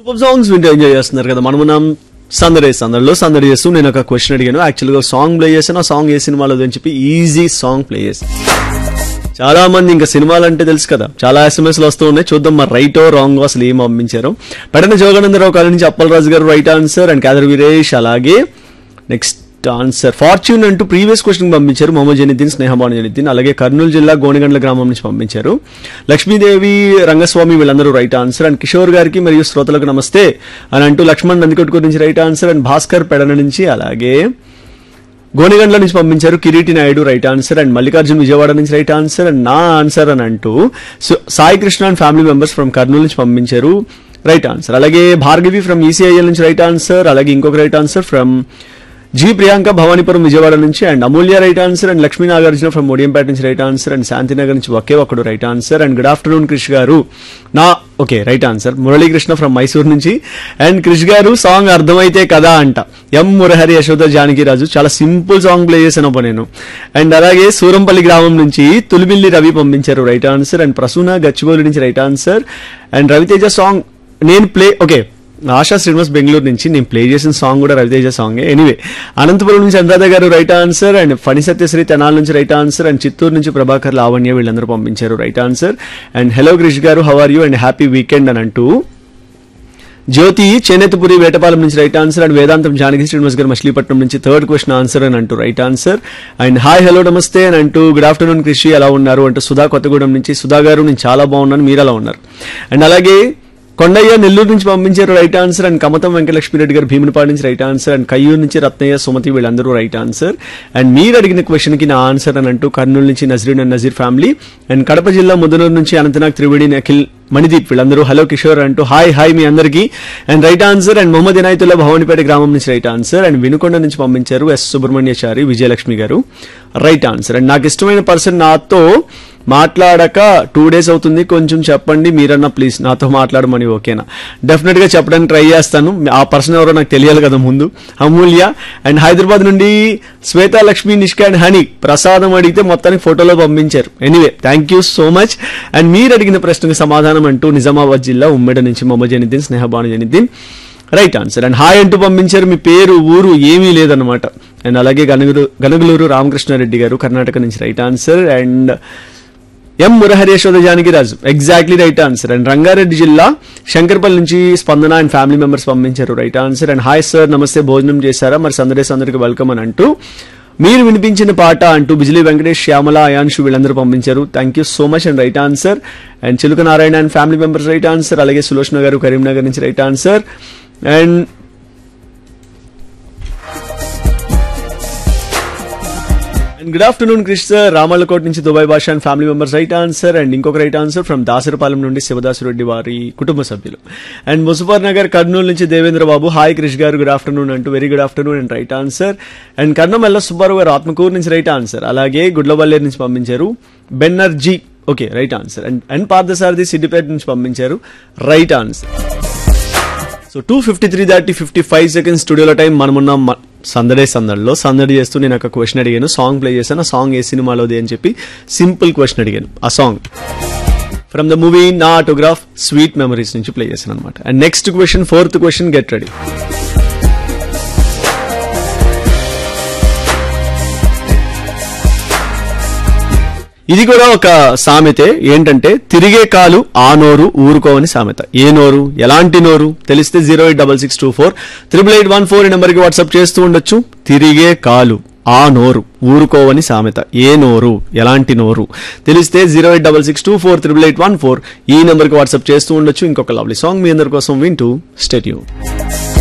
super songs వింటూ enjoy చేస్తున్నారు కదా మనం మనం సందడి సందడిలో సందడి చేస్తూ నేను ఒక క్వశ్చన్ అడిగాను యాక్చువల్గా సాంగ్ ప్లే చేశాను ఆ సాంగ్ ఏ సినిమాలో అని చెప్పి ఈజీ సాంగ్ ప్లే చేశాను చాలా మంది ఇంకా సినిమాలు అంటే తెలుసు కదా చాలా ఎస్ఎంఎస్లు వస్తూ ఉన్నాయి చూద్దాం మరి రైటో రాంగ్ అసలు ఏం పంపించారు పెడన జోగానందరావు కాలేజ్ నుంచి అప్పలరాజు గారు right answer and Khader Veeresh అలాగే నెక్స్ట్ ఆన్సర్ ఫార్చ్యూన్ అంటూ ప్రీవియస్ క్వశ్చన్ పంపించారు మొహమ్మద్ జనిద్దీన్ స్నేహబాను జనిద్దీన్ అలాగే కర్నూలు జిల్లా గోనగండ్ల గ్రామం నుంచి పంపించారు లక్ష్మీదేవి రంగస్వామి వీళ్ళందరూ రైట్ ఆన్సర్ అండ్ కిషోర్ గారికి మరియు శ్రోతలకు నమస్తే అని అంటూ లక్ష్మణ్ నందికొట్టు నుంచి right answer and Bhaskar Pedana నుంచి అలాగే గోనెగండ్ల నుంచి పంపించారు Kireeti Naidu right answer and Mallikarjun Vijayawada నుంచి రైట్ ఆన్సర్ అండ్ నా ఆన్సర్ అని అంటూ సు- Sai Krishna and family members from Kurnool నుంచి పంపించారు రైట్ ఆన్సర్ అలాగే భార్గవి ఫ్రమ్ ఈసీఐఎల్ నుంచి రైట్ ఆన్సర్ అలాగే ఇంకొక right answer from G Priyanka Bhavanipuram Vijayawada నుంచి and Amulya right answer and Lakshmi Nagarjuna from Odiyampeta నుంచి రైట్ ఆన్సర్ అండ్ శాంతినగర్ నుంచి ఒకే ఒక్కడు right answer and good afternoon Krish గారు నా okay right answer Muralikrishna from Mysore నుంచి అండ్ క్రిష్ గారు సాంగ్ అర్థమైతే కదా అంట ఎం మురహరి యశోద జానకిరాజు చాలా సింపుల్ సాంగ్ ప్లే చేశాను అబ్బా నేను అండ్ అలాగే సూరంపల్లి గ్రామం నుంచి తులిమిల్లి రవి పంపించారు right answer and Prasuna Gachibowli నుంచి right answer and Raviteja song నేను ప్లే ఓకే ఆశా శ్రీనివాస్ బెంగళూరు నుంచి నేను ప్లే చేసిన సాంగ్ కూడా రవితేజ సాంగ్ ఎనీవే అనంతపురం నుంచి అనురాధ గారు right answer and Phani Satyasri Tenali నుంచి రైట్ ఆన్సర్ అండ్ చిత్తూరు నుంచి ప్రభాకర్ లావణ్య వీళ్ళందరూ పంపించారు right answer and hello Krish గారు how are you and happy weekend అని అంటూ జ్యోతి చేనేతపురి వేటపాలెం నుంచి రైట్ ఆన్సర్ అండ్ వేదాంతం జానకి శ్రీనివాస్ గారు మచిలీపట్నం నుంచి థర్డ్ క్వశ్చన్ ఆన్సర్ అని అంటూ right answer and hi hello namaste అని అంటూ గుడ్ ఆఫ్టర్నూన్ కృషి ఎలా ఉన్నారు అంటూ సుధా కొత్తగూడెం నుంచి సుధా గారు నేను చాలా బాగున్నాను మీరు ఎలా ఉన్నారు అండ్ అలాగే కొండయ్య నెల్లూరు నుంచి పంపించారు right answer and Kamatam Venkatalakshmi Reddy గారు భీమునిపాడు నుంచి రైట్ ఆన్సర్ అండ్ కయ్యూరు నుంచి రత్నయ్య సుమతి వీళ్ళందరూ రైట్ ఆన్సర్ అండ్ మీరు అడిగిన క్వశ్చన్ కి నా ఆన్సర్ అని అంటూ కర్నూలు నుంచి Nazreen and Nazeer family and Kadapa జిల్లా ముదనూరు నుంచి అనంతనాగ్ త్రివేణి అఖిల్ మణిదీప్ వీళ్ళందరూ హలో కిషోర్ అంటూ హాయ్ హాయ్ మీ అందరికీ and right answer and Mohammed Inayatullah Bhavanipeta గ్రామం నుంచి రైట్ ఆన్సర్ అండ్ వినుకొండ నుంచి పంపించారు ఎస్ సుబ్రహ్మణ్యచారి విజయలక్ష్మి గారు రైట్ ఆన్సర్ అండ్ నాకు ఇష్టమైన పర్సన్ నాతో మాట్లాడక టూ డేస్ అవుతుంది కొంచెం చెప్పండి మీరన్నా ప్లీజ్ నాతో మాట్లాడమని ఓకేనా డెఫినెట్ గా చెప్పడానికి ట్రై చేస్తాను ఆ పర్సన్ ఎవరో నాకు తెలియాలి కదా ముందు అమూల్య అండ్ హైదరాబాద్ నుండి శ్వేతా లక్ష్మి నిష్కా అండ్ హనీ ప్రసాదం అడిగితే మొత్తానికి ఫోటోలో పంపించారు anyway thank you so much and మీరు అడిగిన ప్రశ్నకు సమాధానం అంటూ నిజామాబాద్ జిల్లా ఉమ్మడి నుంచి Mohammed Janiddin Snehabanu Janiddin right answer and hi అంటూ పంపించారు మీ పేరు ఊరు ఏమీ లేదనమాట అండ్ అలాగే గనగలు గనగలూరు రామకృష్ణారెడ్డి గారు కర్ణాటక నుంచి right answer and M Murahari Yashoda Janakiraju exactly right answer and Rangareddy జిల్లా శంకర్పల్లి నుంచి స్పందన అండ్ ఫ్యామిలీ మెంబర్స్ పంపించారు right answer and hi sir namaste భోజనం చేశారా మరి సందడేస్ అందరికి వెల్కమ్ అని అంటూ మీరు వినిపించిన పాట అంటూ బిజిలీ వెంకటేష్ శ్యామల అయాన్షు వీళ్ళందరూ పంపించారు thank you so much and right answer and Chiluka Narayana and family members right answer అలాగే సులోచన గారు కరీంనగర్ నుంచి right answer and and good afternoon Krish sir Ramallakot నుంచి Dubai Basha and family members right answer and ఇంకొక రైట్ ఆన్సర్ ఫ్రమ్ దాసరపాలెం నుండి శివదాసురెడ్డి వారి కుటుంబ సభ్యులు అండ్ ముజఫర్ నగర్ కర్నూలు నుంచి దేవేంద్ర బాబు హాయ్ క్రిష్ గారు గుడ్ ఆఫ్టర్నూన్ అంటూ very good afternoon and right answer and Karnamalla Subbarao గారు ఆత్మకూరు నుంచి రైట్ ఆన్సర్ అలాగే గుడ్లవల్లేరు నుంచి పంపించారు Banerjee okay right answer and and Parthasarathi Siddipet నుంచి పంపించారు right answer so two fifty three దాటి ఫిఫ్టీ ఫైవ్ సెకండ్స్ స్టూడియోలో టైం మనమున్న మ- సందడే సందడిలో సందడి చేస్తూ నేను ఒక క్వశ్చన్ అడిగాను సాంగ్ ప్లే చేశాను ఆ సాంగ్ ఏ సినిమాలోది అని చెప్పి సింపుల్ క్వశ్చన్ అడిగాను ఆ song from the movie Naa autograph sweet memories నుంచి ప్లే చేశాను అనమాట and next question fourth question get ready ఇది కూడా ఒక సామెతే ఏంటంటే తిరిగే కాలు ఆ నోరు ఊరుకోవని సామెత ఏ నోరు ఎలాంటి నోరు తెలిస్తే zero eight double six two four triple eight one four ఈ నెంబర్కి వాట్సాప్ చేస్తూ ఉండొచ్చు తిరిగే కాలు ఆ నోరు ఊరుకోవని సామెత ఏ నోరు ఎలాంటి నోరు తెలిస్తే zero eight double six two four triple eight one four ఈ నెంబర్కి వాట్సాప్ చేస్తూ ఉండొచ్చు ఇంకొక లవ్లీ సాంగ్ మీ అందరి కోసం వింటూ స్టేట్యూ